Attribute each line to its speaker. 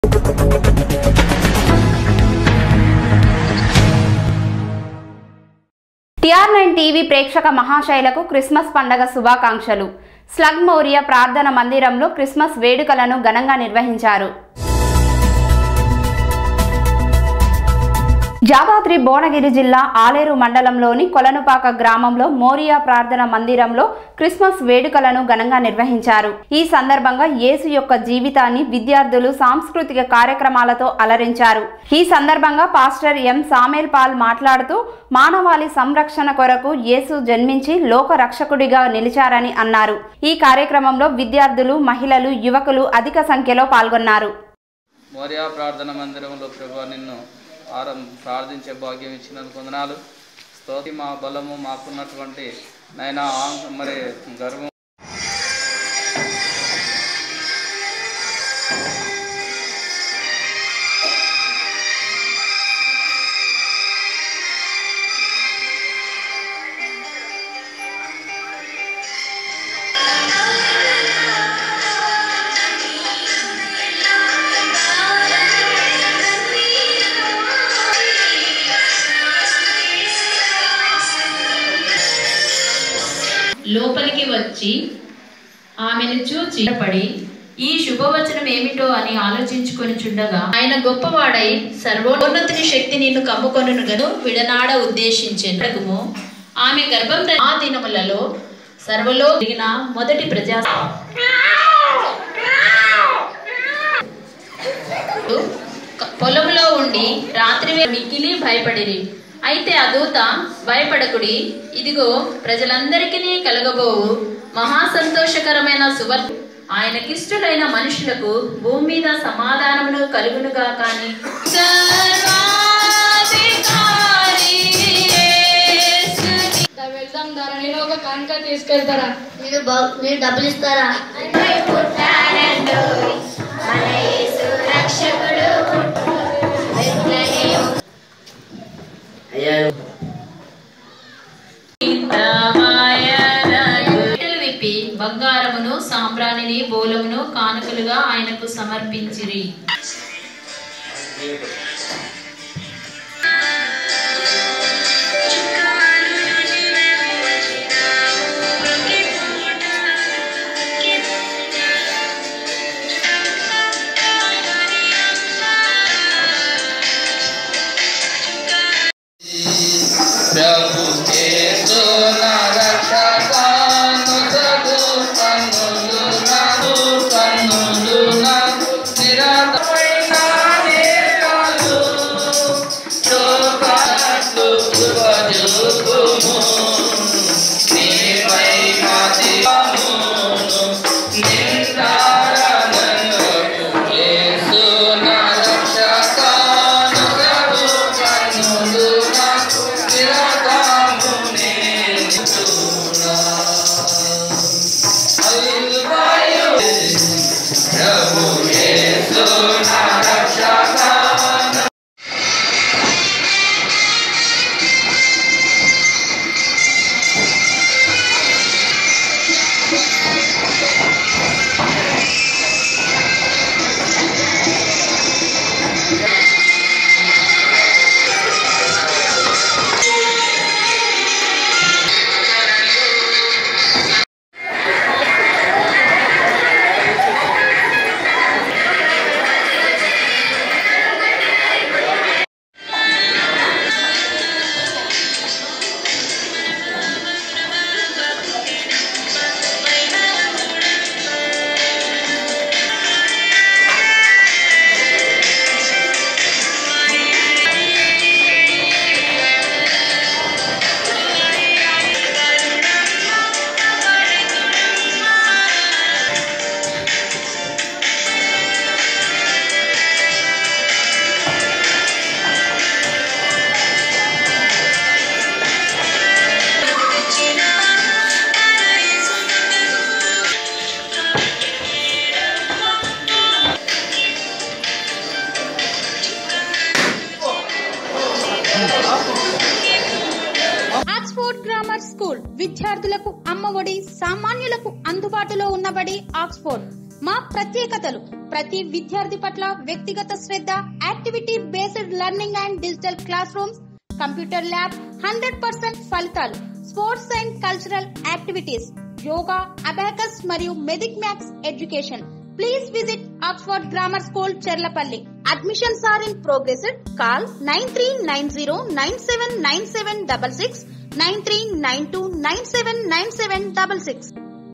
Speaker 1: TR nine TV ప్రేక్షక మహాశైలకు Christmas పండగ శుభాకాంక్షలు స్లగ్ మౌర్య ప్రార్థన మందిరంలో క్రిస్మస్ వేడుకలను ఘనంగా నిర్వహించారు జాదాద్రి భువనగిరి జిల్లా ఆలేరు మండలంలోని కొలనుపాక గ్రామంలో మోరియా ప్రార్థన మందిరంలో క్రిస్మస్ వేడుకలను ఘనంగా నిర్వహించారు ఈ సందర్భంగా యేసు యొక్క జీవితాన్ని విద్యార్థులు సాంస్కృతిక కార్యక్రమాలతో అలరించారు ఈ సందర్భంగా పాస్టర్ ఎం సామేల్ పాల్ మాట్లాడుతూ మానవాళి సంరక్షణ కొరకు యేసు జన్మించి లోక రక్షకుడిగా నిలిచారని అన్నారు ఈ కార్యక్రమంలో విద్యార్థులు మహిళలు యువకులు అధిక సంఖ్యలో పాల్గొన్నారు
Speaker 2: మోరియా ప్రార్థన మందిరంలో ప్రభు నిన్ను ఆరం ప్రార్థించే భాగ్యం ఇచ్చినందుకు వందనాలు స్తోతి మా బలము మాకున్నటువంటి నైనా మరి గర్వం
Speaker 3: లోపలికి వచ్చి ఆమెను చూచి పడి ఈ శుభవచనం ఏమిటో అని ఆలోచించుకొని చుండగా ఆయన గొప్పవాడై సర్వోన్నతుని శక్తి నిన్ను కమ్ముకొనుగను విడనాడ ఉద్దేశించెను ఆమె గర్భం ధరి- ఆ దినములలో సర్వలో జరిగిన మొదటి ప్రజా పొలంలో ఉండి రాత్రి వే- మిక్కిలి భయపడిరి అయితే ఆ దూత భయపడకుడి ఇదిగో ప్రజలందరికీ కలగబోవు మహా సంతోషకరమైన సువర్ ఆయనకిష్టులైన మనుషులకు భూమి మీద సమాధానమును కలుగునుగా కానీ
Speaker 4: వెళ్దాం ధర నేను ఒక కానుక తీసుకెళ్తారా
Speaker 5: మీరు బా- మీరు డబ్బులు ఇస్తారా అయ్యా
Speaker 3: బట్టలు విప్పి బంగారమును సాంబ్రాణిని బోలమును కానుకలుగా ఆయనకు సమర్పించిరి
Speaker 2: ప్రభు యేసు నా రక్షకాను ప్రభు కన్నులు నాకు కన్నులు నాకు నిరాశమైన నేరాలు శోకాలు శుభజూపుము నీపై మాది పామును నిందారణకు యేసు నా రక్షకాను ప్రభు కన్నులు నాకు నిరాకాము నేను చూడా అల్వాయు ప్రభు యేసు నా రక్షకాను
Speaker 6: ఆక్స్ఫోర్డ్ గ్రామర్ స్కూల్ విద్యార్థులకు అమ్మఒడి సామాన్యులకు అందుబాటులో ఉన్నబడి ఆక్స్ఫోర్డ్ మా ప్రత్యేకతలు ప్రతి విద్యార్థి పట్ల వ్యక్తిగత శ్రద్ధ activity based learning and digital classrooms computer lab hundred percent ఫలితాలు sports and cultural activities yoga abacus మరియు మెదిక్ maths education please visit Oxford grammar school Cherlapalli admissions are in progress call nine three nine zero nine seven nine seven double six nine three nine two nine seven nine seven double six